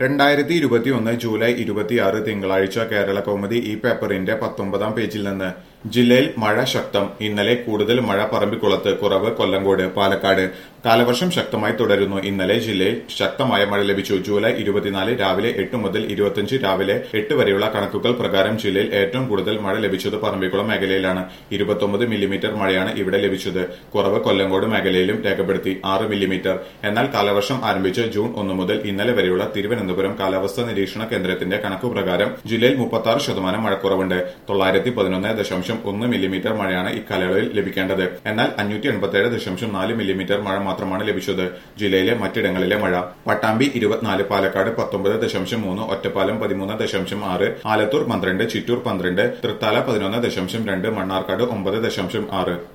രണ്ടായിരത്തി ഇരുപത്തിയൊന്ന് ജൂലൈ ഇരുപത്തിയാറ് തിങ്കളാഴ്ച കേരള കൗമുദി ഈ പേപ്പറിന്റെ പത്തൊമ്പതാം പേജിൽ നിന്ന് ജില്ലയിൽ മഴ ശക്തം ഇന്നലെ കൂടുതൽ മഴ പറമ്പിക്കുളത്ത് കുറവ് കൊല്ലങ്കോട് പാലക്കാട് കാലവർഷം ശക്തമായി തുടരുന്നു ഇന്നലെ ജില്ലയിൽ ശക്തമായ മഴ ലഭിച്ചു ജൂലൈ ഇരുപത്തിനാല് രാവിലെ എട്ട് മുതൽ ഇരുപത്തിയഞ്ച് രാവിലെ എട്ട് വരെയുള്ള കണക്കുകൾ പ്രകാരം ജില്ലയിൽ ഏറ്റവും കൂടുതൽ മഴ ലഭിച്ചത് പറമ്പിക്കുളം മേഖലയിലാണ് ഇരുപത്തൊമ്പത് മില്ലിമീറ്റർ മഴയാണ് ഇവിടെ ലഭിച്ചത് കുറവ് കൊല്ലങ്കോട് മേഖലയിലും രേഖപ്പെടുത്തി ആറ് മില്ലിമീറ്റർ എന്നാൽ കാലവർഷം ആരംഭിച്ച ജൂൺ ഒന്ന് മുതൽ ഇന്നലെ വരെയുള്ള തിരുവനന്തപുരം കാലാവസ്ഥാ നിരീക്ഷണ കേന്ദ്രത്തിന്റെ കണക്കുപ്രകാരം ജില്ലയിൽ മുപ്പത്തി ആറ് ശതമാനം മഴക്കുറവുണ്ട് തൊള്ളായിരത്തി പതിനൊന്ന് ദശാംശം ഒന്ന് മില്ലിമീറ്റർ മഴയാണ് ഇക്കാലയളവിൽ ലഭിക്കേണ്ടത് എന്നാൽ അഞ്ഞൂറ്റി എൺപത്തിയേഴ് ദശാംശം നാല് മില്ലിമീറ്റർ മഴ മാത്രമാണ് ലഭിച്ചത് ജില്ലയിലെ മറ്റിടങ്ങളിലെ മഴ പട്ടാമ്പി ഇരുപത്തിനാല് പാലക്കാട് പത്തൊമ്പത് ദശാംശം മൂന്ന് ഒറ്റപ്പാലം പതിമൂന്ന് ദശാംശം ആറ് ആലത്തൂർ പന്ത്രണ്ട് ചിറ്റൂർ പന്ത്രണ്ട് തൃത്താല പതിനൊന്ന് ദശാംശം രണ്ട് മണ്ണാർക്കാട് ഒമ്പത് ദശാംശം ആറ്